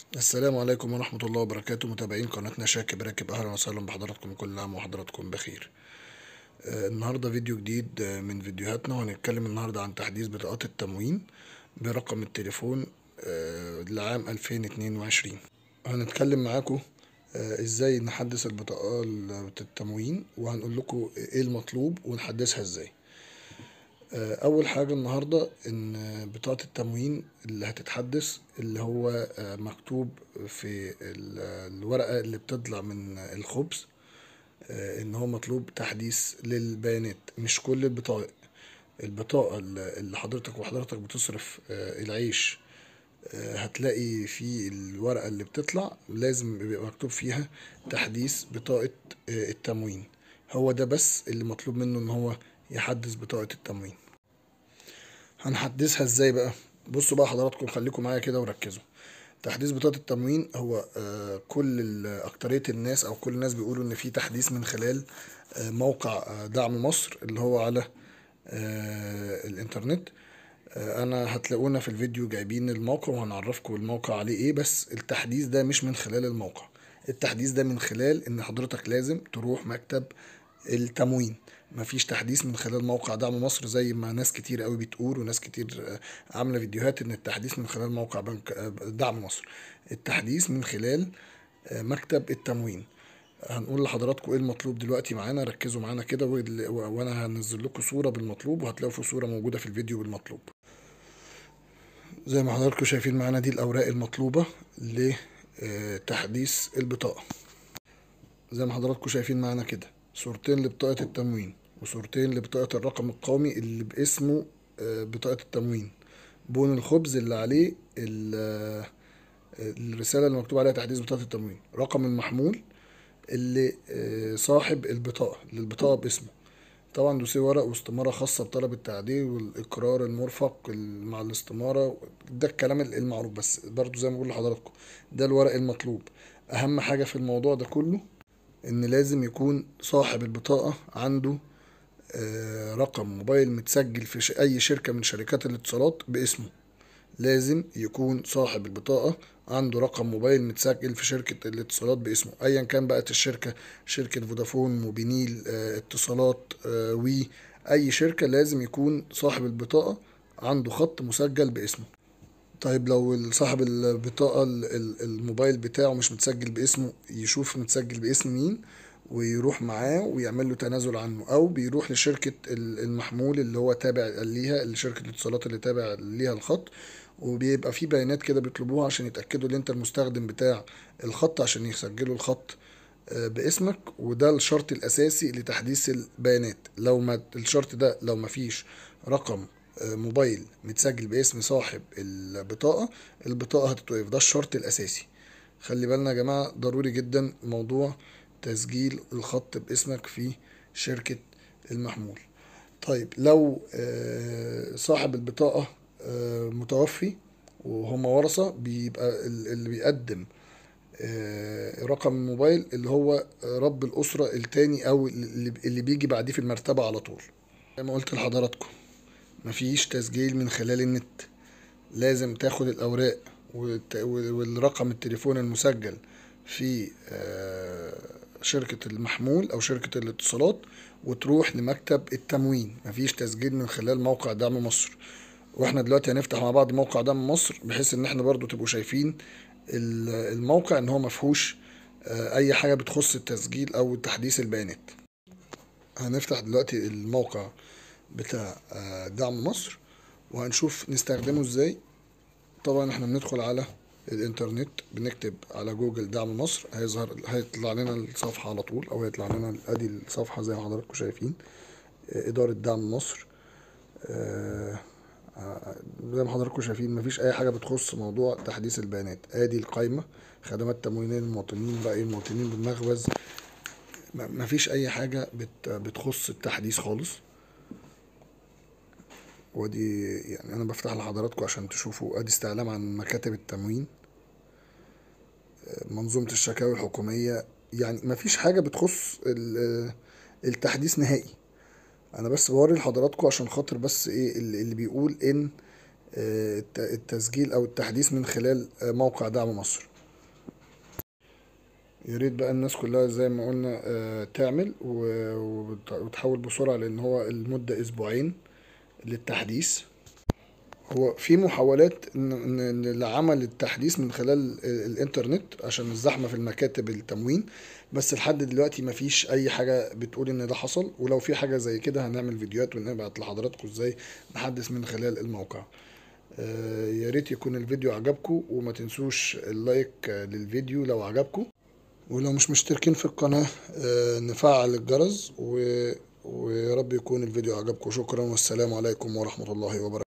السلام عليكم ورحمة الله وبركاته متابعين قناتنا شاكب راكب أهلا وسهلا بحضراتكم كل عام وحضراتكم بخير آه، النهاردة فيديو جديد آه، من فيديوهاتنا وهنتكلم النهاردة عن تحديث بطاقات التموين برقم التليفون آه، لعام 2022 هنتكلم معاكم آه، ازاي نحدث البطاقة التموين وهنقول لكم ايه المطلوب ونحدثها ازاي آه، اول حاجه النهارده ان بطاقه التموين اللي هتتحدث اللي هو آه، مكتوب في ال- الورقه اللي بتطلع من الخبز آه، ان هو مطلوب تحديث للبيانات مش كل البطائق البطاقه اللي اللي حضرتك وحضرتك بتصرف آه، العيش آه، هتلاقي في الورقه اللي بتطلع لازم بيبقى مكتوب فيها تحديث بطاقه آه، التموين هو ده بس اللي مطلوب منه ان هو يحدث بطاقه التموين هنحدثها ازاي بقى بصوا بقى حضراتكم خليكم معايا كده وركزوا تحديث بطاقة التموين هو آه، كل ال- أكترية الناس أو كل الناس بيقولوا إن في تحديث من خلال آه، موقع آه، دعم مصر اللي هو على آه، الإنترنت آه، أنا هتلاقونا في الفيديو جايبين الموقع وهنعرفكم الموقع عليه إيه بس التحديث ده مش من خلال الموقع التحديث ده من خلال إن حضرتك لازم تروح مكتب التموين مفيش تحديث من خلال موقع دعم مصر زي ما ناس كتير قوي بتقول وناس كتير آه، عامله فيديوهات ان التحديث من خلال موقع بنك آه، دعم مصر التحديث من خلال آه، مكتب التموين هنقول لحضراتكم ايه المطلوب دلوقتي معانا ركزوا معانا كده وال- و- وانا هنزل لكم صوره بالمطلوب وهتلاقوا في صوره موجوده في الفيديو بالمطلوب زي ما حضراتكم شايفين معانا دي الاوراق المطلوبه لتحديث البطاقه زي ما حضراتكم شايفين معانا كده صورتين لبطاقة التموين وصورتين لبطاقة الرقم القومي اللي باسمه آه، بطاقة التموين بون الخبز اللي عليه ال- آه، الرسالة اللي مكتوب عليها تحديث بطاقة التموين رقم المحمول اللي آه، صاحب البطاقة اللي البطاقة باسمه طبعا دوسيه ورق واستمارة خاصة بطلب التعديل والإقرار المرفق ال- مع الاستمارة ده الكلام ال- المعروف بس برضو زي ما بقول لحضراتكم ده الورق المطلوب أهم حاجة في الموضوع ده كله ان لازم يكون صاحب البطاقة عنده آه، رقم موبايل متسجل في ش- اي شركة من شركات الاتصالات باسمه لازم يكون صاحب البطاقة عنده رقم موبايل متسجل في شركة الاتصالات باسمه ايا كان بقت الشركة شركة فودافون موبينيل آه، اتصالات آه، وي اي شركة لازم يكون صاحب البطاقة عنده خط مسجل باسمه طيب لو صاحب البطاقة ال- ال- الموبايل بتاعه مش متسجل باسمه يشوف متسجل باسم مين ويروح معاه ويعمل له تنازل عنه او بيروح لشركة ال- المحمول اللي هو تابع ليها شركة الاتصالات اللي تابع ليها الخط وبيبقى في بيانات كده بيطلبوها عشان يتأكدوا ان انت المستخدم بتاع الخط عشان يسجلوا الخط آه، باسمك وده الشرط الاساسي لتحديث البيانات لو ما الشرط ده لو ما فيش رقم آه، موبايل متسجل باسم صاحب البطاقة البطاقة هتتوقف ده الشرط الاساسي خلي بالنا يا جماعة ضروري جدا موضوع تسجيل الخط باسمك في شركة المحمول طيب لو آه، صاحب البطاقة آه، متوفي وهم ورثة بيبقى ال- اللي بيقدم آه، رقم الموبايل اللي هو رب الأسرة التاني أو اللي اللي بيجي بعديه في المرتبة على طول زي ما قلت لحضراتكم مفيش تسجيل من خلال النت لازم تاخد الأوراق والت- والرقم التليفون المسجل في آه، شركة المحمول أو شركة الاتصالات وتروح لمكتب التموين مفيش تسجيل من خلال موقع دعم مصر واحنا دلوقتي هنفتح مع بعض موقع دعم مصر بحيث ان احنا برضو تبقوا شايفين ال- الموقع ان هو مفهوش آه، اي حاجة بتخص التسجيل او تحديث البيانات هنفتح دلوقتي الموقع بتاع آه، دعم مصر وهنشوف نستخدمه ازاي طبعا احنا بندخل على الانترنت بنكتب على جوجل دعم مصر هيظهر هيطلع لنا الصفحة على طول او هيطلع لنا ادي الصفحة زي ما حضراتكم شايفين آه، ادارة دعم مصر آه، آه، زي ما حضراتكم شايفين مفيش اي حاجة بتخص موضوع تحديث البيانات ادي القايمة خدمات تموينية للمواطنين رأي المواطنين بالمخبز م- مفيش اي حاجة بت بتخص التحديث خالص ودي يعني انا بفتح لحضراتكم عشان تشوفوا ادي استعلام عن مكاتب التموين منظومة الشكاوي الحكومية يعني مفيش حاجة بتخص ال- التحديث نهائي انا بس بوري لحضراتكم عشان خاطر بس ايه اللي اللي بيقول ان آه، الت- التسجيل او التحديث من خلال آه، موقع دعم مصر يا ريت بقى الناس كلها زي ما قلنا آه، تعمل و- وت- وتحاول بسرعة لأن هو المدة أسبوعين للتحديث هو في محاولات إن- إن إن لعمل التحديث من خلال ال- الإنترنت عشان الزحمة في المكاتب التموين بس لحد دلوقتي مفيش أي حاجة بتقول إن ده حصل ولو في حاجة زي كده هنعمل فيديوهات ونبعت لحضراتكم إزاي نحدث من خلال الموقع آه، يا ريت يكون الفيديو عجبكم وما تنسوش اللايك آه، للفيديو لو عجبكم ولو مش مشتركين في القناة آه، نفعل الجرس و... ويا رب يكون الفيديو عجبكم شكرا والسلام عليكم ورحمة الله وبركاته